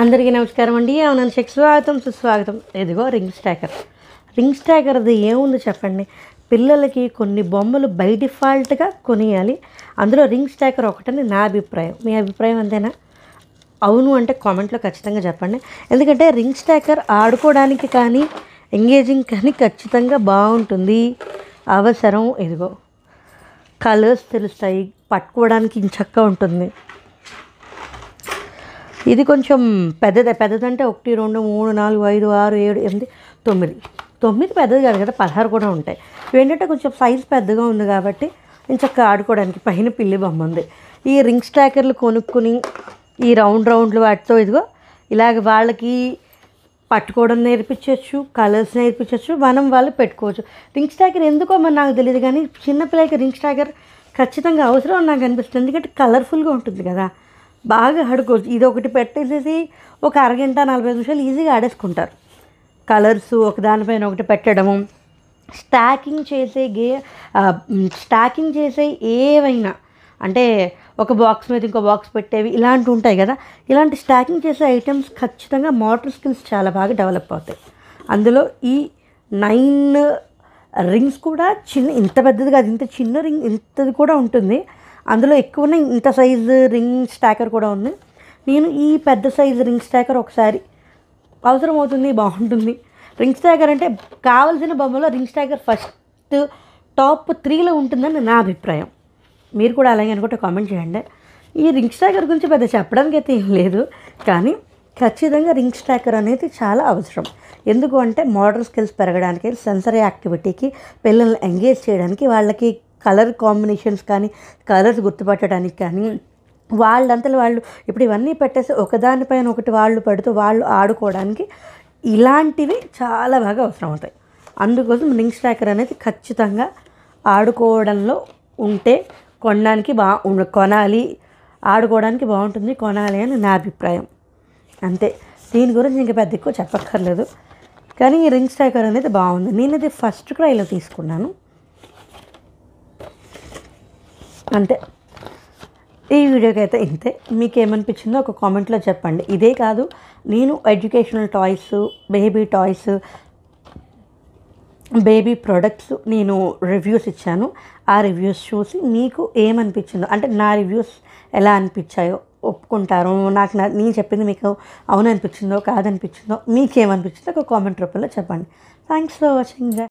అందరికీ నమస్కారం అండి అవునని శక్ స్వాగతం సుస్వాగతం ఇదిగో రింగ్ స్టాకర్ రింగ్ స్టాకర్ అది ఏముంది చెప్పండి పిల్లలకి కొన్ని బొమ్మలు బై డిఫాల్ట్గా కొనియాలి అందులో రింగ్ స్టాకర్ ఒకటని నా అభిప్రాయం మీ అభిప్రాయం అంతేనా అవును అంటే కామెంట్లో ఖచ్చితంగా చెప్పండి ఎందుకంటే రింగ్ స్టాకర్ ఆడుకోవడానికి కానీ ఎంగేజింగ్ కానీ ఖచ్చితంగా బాగుంటుంది అవసరం ఇదిగో కలర్స్ తెలుస్తాయి పట్టుకోవడానికి ఇంచక్క ఉంటుంది ఇది కొంచెం పెద్దదే పెద్దదంటే ఒకటి రెండు మూడు నాలుగు ఐదు ఆరు ఏడు ఎనిమిది తొమ్మిది తొమ్మిది పెద్దది కాదు కదా పదహారు కూడా ఉంటాయి ఏంటంటే కొంచెం సైజ్ పెద్దగా ఉంది కాబట్టి నేను చక్కగా ఆడుకోవడానికి పైన పిల్లి బొమ్మ ఉంది ఈ రింగ్ స్టాకర్లు కొనుక్కుని ఈ రౌండ్ రౌండ్లు వాటితో ఇదిగో ఇలాగ వాళ్ళకి పట్టుకోవడం నేర్పించవచ్చు కలర్స్ నేర్పించవచ్చు మనం వాళ్ళు పెట్టుకోవచ్చు రింగ్ స్టాకర్ ఎందుకో మరి నాకు తెలియదు కానీ చిన్నపిల్లలకి రింగ్ స్టాకర్ ఖచ్చితంగా అవసరం అని నాకు అనిపిస్తుంది ఎందుకంటే కలర్ఫుల్గా ఉంటుంది కదా బాగా ఆడుకోవచ్చు ఇది ఒకటి పెట్టేసేసి ఒక అరగంట నలభై నిమిషాలు ఈజీగా ఆడేసుకుంటారు కలర్స్ ఒకదానిపైన ఒకటి పెట్టడము స్టాకింగ్ చేసే గే ఆ, మ్, స్టాకింగ్ చేసే ఏవైనా అంటే ఒక బాక్స్ మీద ఇంకో బాక్స్ పెట్టేవి ఇలాంటివి ఉంటాయి కదా ఇలాంటి స్టాకింగ్ చేసే ఐటమ్స్ ఖచ్చితంగా మోటార్ స్కిల్స్ చాలా బాగా డెవలప్ అవుతాయి అందులో ఈ నైన్ రింగ్స్ కూడా చిన్న ఇంత పెద్దది కాదు ఇంత చిన్న రింగ్ ఇంతది కూడా ఉంటుంది అందులో ఎక్కువ ఉన్నాయి ఇంత సైజు రింగ్ స్టాకర్ కూడా ఉంది నేను ఈ పెద్ద సైజు రింగ్ స్టాకర్ ఒకసారి అవసరం అవుతుంది బాగుంటుంది రింగ్ స్టాకర్ అంటే కావాల్సిన బొమ్మలో రింగ్ స్టాకర్ ఫస్ట్ టాప్ త్రీలో ఉంటుందని నా అభిప్రాయం మీరు కూడా అలాగే అనుకుంటే కామెంట్ చేయండి ఈ రింగ్ స్టాకర్ గురించి పెద్ద చెప్పడానికి అయితే ఏం లేదు కానీ ఖచ్చితంగా రింగ్ స్టాకర్ అనేది చాలా అవసరం ఎందుకు అంటే మోడల్ స్కిల్స్ పెరగడానికి సెన్సరీ యాక్టివిటీకి పిల్లల్ని ఎంగేజ్ చేయడానికి వాళ్ళకి కలర్ కాంబినేషన్స్ కానీ కలర్స్ గుర్తుపట్టడానికి కానీ వాళ్ళంతలో వాళ్ళు ఇప్పుడు ఇవన్నీ పెట్టేసి ఒకదానిపైన ఒకటి వాళ్ళు పెడుతూ వాళ్ళు ఆడుకోవడానికి ఇలాంటివి చాలా బాగా అవసరం అవుతాయి అందుకోసం రింగ్ స్టాకర్ అనేది ఖచ్చితంగా ఆడుకోవడంలో ఉంటే కొనడానికి బా ఉం- కొనాలి ఆడుకోవడానికి బాగుంటుంది కొనాలి అని నా అభిప్రాయం అంతే దీని గురించి ఇంకా పెద్ద ఎక్కువ చెప్పక్కర్లేదు కానీ ఈ రింగ్ స్టాకర్ అనేది బాగుంది నేను ఇది ఫస్ట్ క్రైలో తీసుకున్నాను అంతే ఈ వీడియోకి అయితే ఇంతే మీకు ఏమనిపించిందో ఒక కామెంట్లో చెప్పండి ఇదే కాదు నేను educational toys baby toys baby products నేను రివ్యూస్ ఇచ్చాను ఆ రివ్యూస్ చూసి మీకు ఏమనిపించిందో అంటే నా రివ్యూస్ ఎలా అనిపించాయో ఒప్పుకుంటారు నాకు నా నేను చెప్పింది మీకు అవును అనిపించిందో కాదనిపించిందో మీకేమనిపించిందో ఒక కామెంట్ రూపంలో చెప్పండి థ్యాంక్స్ ఫర్ వాచింగ్